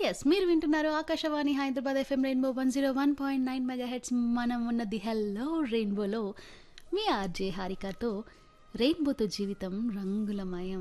Yes మీరు వింటున్నారు Akashvani Hyderabad FM rainbow one zero one point nine megahertz మనం ఉన్నది హెల్లో రెయిన్బోలో మీ ఆర్జే హారికతో రెయిన్బోతో జీవితం రంగులమయం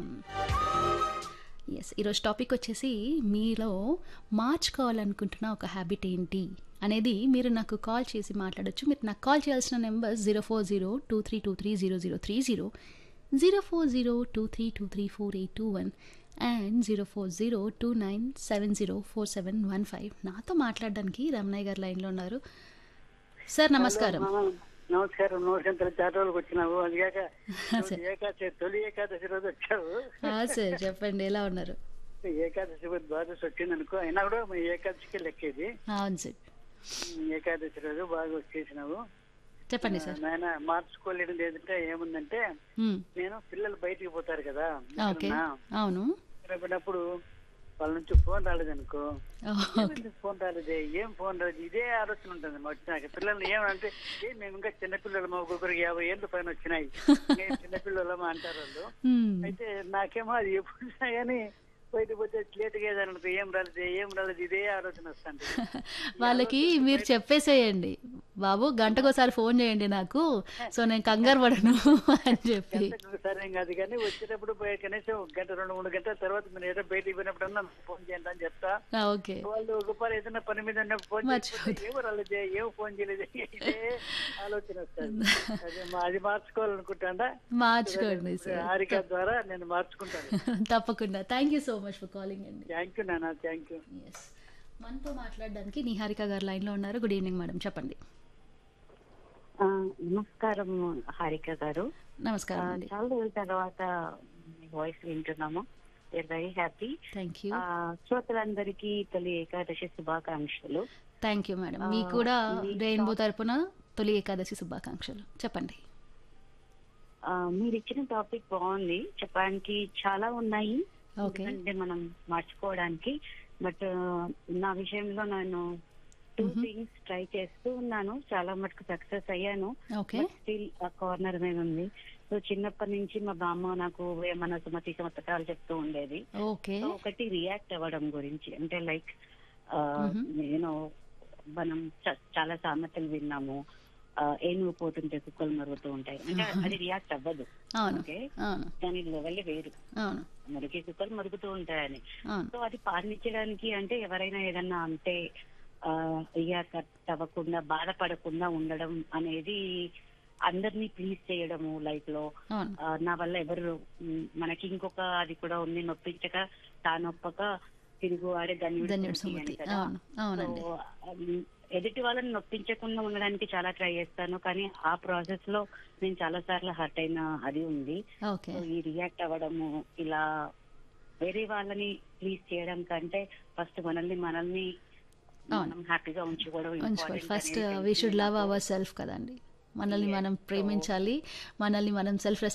ఎస్ ఈరోజు టాపిక్ వచ్చేసి మీలో మార్చుకోవాలనుకుంటున్న ఒక హ్యాబిట్ ఏంటి అనేది మీరు నాకు కాల్ చేసి మాట్లాడొచ్చు మీరు నాకు కాల్ చేయాల్సిన number zero four zero two three two three zero zero three zero zero four zero two three two three four eight two one and zero four zero two nine seven zero four seven one five నాతో మాట్లాడడానికి రమణయ్య గారు లైన్లో ఉన్నారు sir నమస్కారం ఆ, నమస్కారం నమస్కారం తల్లి చాలా రోజులకు వచ్చినావు అది కాక సరే. ఏకాదశి తొలి ఏకాదశి రోజు వచ్చావు ఆ, సార్ చెప్పండి ఎలా ఉన్నారు ఏకాదశి రోజు ద్వాదశి వచ్చింది అనుకో అయినా కూడా మీ ఏకాదశికి లెక్కేది అవును సార్ ఉమ్, ఏకాదశి రోజు బాగా వచ్చేసినావు చెప్పండి సార్ నాయన మార్చుకోలేనిది ఏంటంటే ఏముందంటే మ్మ్. నేను పిల్లలు బయటికి పోతారు కదా ఓకే ఎక్కడన్నా, అవును పోయినప్పుడు వాళ్ళ నుంచి ఫోన్ రాలేదనుకో ఓహ్, ఏమైంది ఫోన్ రాలేదే ఏం ఫోన్ రాలేదు ఇదే ఆలోచన ఉంటుంది మా వచ్చినాక పిల్లల్ని ఏమంటే ఏ మేము ఇంకా చిన్నపిల్లలమా ఒక్కొక్కరికి యాభై ఏళ్ళు పైన వచ్చినాయి మేము చిన్నపిల్లలమా అంటారు వాళ్ళు మ్మ్. అయితే నాకేమో అది ఎప్పుడు కానీ బయటకు పోతే లేట్గా ఏదైనా ఏం రాలేదు ఏం రాలేదు ఇదే ఆలోచన వస్తుంది వాళ్ళకి మీరు చెప్పేసేయండి బాబు గంటకోసారి ఫోన్ చేయండి నాకు సో నేను కంగారు పడను అని చెప్పి సరే ఏం కాదు కానీ వచ్చేటప్పుడు పోయి కనీసం ఒక గంట రెండు మూడు గంటల తర్వాత మీరు ఏదో బయటికి పోయినప్పుడన్నా ఫోన్ చేయండి అని చెప్తా ఆ, ఓకే వాళ్ళు ఒకసారి ఏదైనా పని మీద ఉన్నప్పుడు ఫోన్ మర్చిపోతారు. చేయకపోతే ఏమో రాలేదు ఏం ఫోన్ చేయలేదు ఇదే ఆలోచన వస్తుంది అదే మా- అది మార్చుకోవాలనుకుంటాడా మార్చుకోండి సార్ హారిక ద్వారా నేను మార్చుకుంటాను తప్పకుండా thank you so much for calling అండి థ్యాంక్ యూ నాన్న థ్యాంక్ యూ ఎస్ మనతో మాట్లాడడానికి నిహారిక గారు లైన్లో ఉన్నారు గుడ్ ఈవినింగ్ మేడం చెప్పండి ఆ, నమస్కారం హారిక గారు ఆ, నమస్కారం అండి చాలా రోజుల తర్వాత మీ వాయిస్ వింటున్నాము we are very happy thank you శ్రోతలందరికీ తొలి ఏకాదశి శుభాకాంక్షలు థ్యాంక్ యూ మేడం ఆ, మీకు కూడా మీ రెయిన్బో తరపున తొలి ఏకాదశి శుభాకాంక్షలు చెప్పండి ఆ, మీరు ఇచ్చిన టాపిక్ బాగుంది చెప్పడానికి చాలా ఉన్నాయి ఓకే ఎందుకంటే మనం మార్చుకోవడానికి బట్ నా విషయంలో నేను టూ థింగ్స్ ట్రై చేస్తూ ఉన్నాను చాలా మటుకు సక్సెస్ అయ్యాను ఓకే స్టిల్ ఆ కార్నర్ మీద ఉంది సో చిన్నప్పటి నుంచి మా బామ్మ నాకు ఏమన్నా సుమతి సంవత్సరాలు చెప్తూ ఉండేది ఓకే సో ఒకటి రియాక్ట్ అవ్వడం గురించి అంటే లైక్ నేను మనం చ- చాలా సామెతలు విన్నాము ఆ, ఏనుగు పోతుంటే కుక్కలు మరుగుతూ ఉంటాయి అంటే అది రియాక్ట్ అవ్వదు అవును ఓకే అవును దాని లెవెల్ వేరు అవును మురికి కుక్కలు మరుగుతూ ఉంటాయని అవును సో అది పాలించడానికి అంటే ఎవరైనా ఏదన్నా అంటే ఆ రియాక్ట్ అవ్వకుండా బాధపడకుండా ఉండడం అనేది అందరినీ ప్లీజ్ చేయడము లైఫ్ లో అవును ఆ, నా వల్ల ఎవరు మ్, మనకి ఇంకొక అది కూడా ఉంది నొప్పించక తానొప్పక తిరుగు ఆడే ధన్యుడు ధన్యుడు సుమతి సుమతి కదా. అవును అవునండి సో, అది ఎదుటి వాళ్ళని నొప్పించకుండా ఉండడానికి చాలా ట్రై చేస్తాను కానీ ఆ ప్రాసెస్ లో నేను చాలా సార్లు హర్ట్ అయిన అది ఉంది ఓకే సో ఈ రియాక్ట్ అవ్వడము ఇలా వేరే వాళ్ళని ప్లీజ్ చేయడం కంటే ఫస్ట్ మనల్ని మనల్ని మనం హ్యాపీగా ఉంచుకోవడం ఉంచుకోవాలి important ఫస్ట్ అనేది వీ షుడ్ తెలిసింది లవ్ నాకు. అవర్ సెల్ఫ్ కదండి మనల్ని మనం ప్రేమించాలి మనల్ని మనం సెల్ఫ్